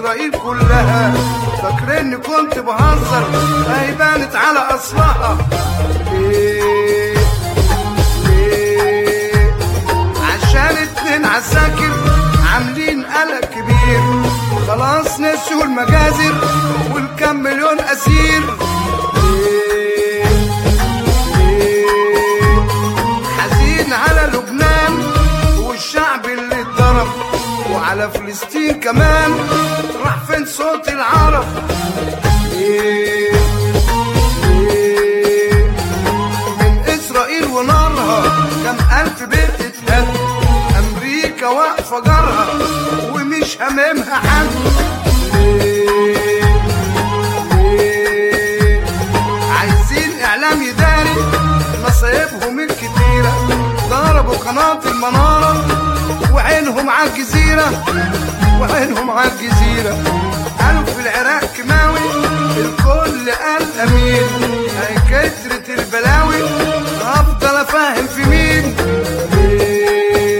اسرائيل كلها فاكرني كنت بهزر اهي بانت على اصلها ليه ليه عشان اتنين عساكر عاملين قلق كبير خلاص نسيوا المجازر والكم مليون اسير ليه ليه حزين على لبنان والشعب اللي اتضرب وعلى فلسطين كمان راح فين صوت العرب ليه ليه من اسرائيل ونارها كم الف بيت اتهد امريكا واقفه جارها ومش هاممها حد ليه ليه عايزين اعلام يداري مصايبهم الكتيره ضربوا قناه المناره وعينهم على الجزيره وعينهم على الجزيره قالوا في العراق كيماوي الكل قال امين هي كترة البلاوي افضل افهم في مين ليه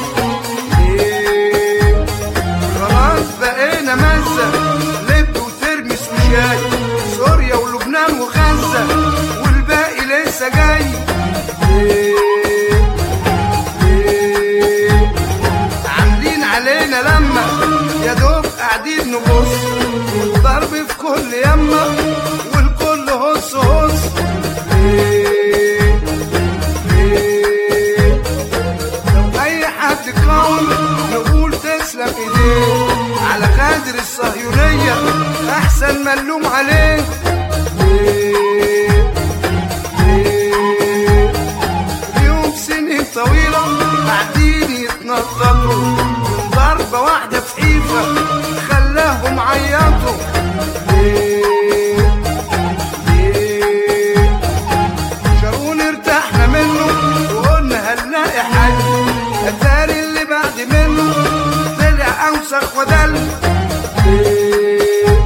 ليه خلاص بقينا مزة لب وترمس وشاي سوريا ولبنان وغزة والباقي لسه جاي ليه ليه عاملين علينا لما يا دوب قاعدين نبص ضرب في كل يمة والكل هص هص ليه ليه لو اي حد قاوم نقول تسلم ايديه على غادر الصهيونية احسن ما نلوم عليه ليه ليه اليوم سنين طويلة قاعدين يتنططوا من ضربة واحدة في حيفا خلاهم عيطوا ليه ليه شارون ارتحنا منه وقلنا هنلاقي حل اتاري اللي بعد منه طلع اوسخ ودل ليه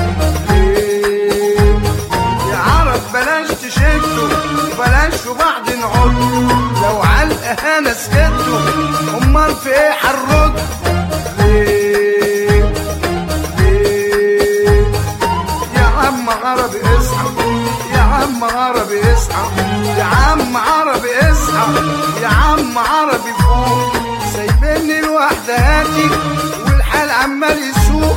ليه يا عرب بلاش تشدوا وبلاش في بعض نعد لو على الاهانه سكتوا امال في ايه هنرد ليه ليه يا عم عربي اصحى يا عم عربي اصحى يا عم عربي اصحى يا عم عربي فوق سايبني لوحدي هاتي والحال عمال يسوق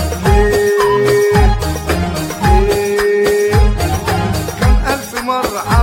ليه ليه كم ألف مرة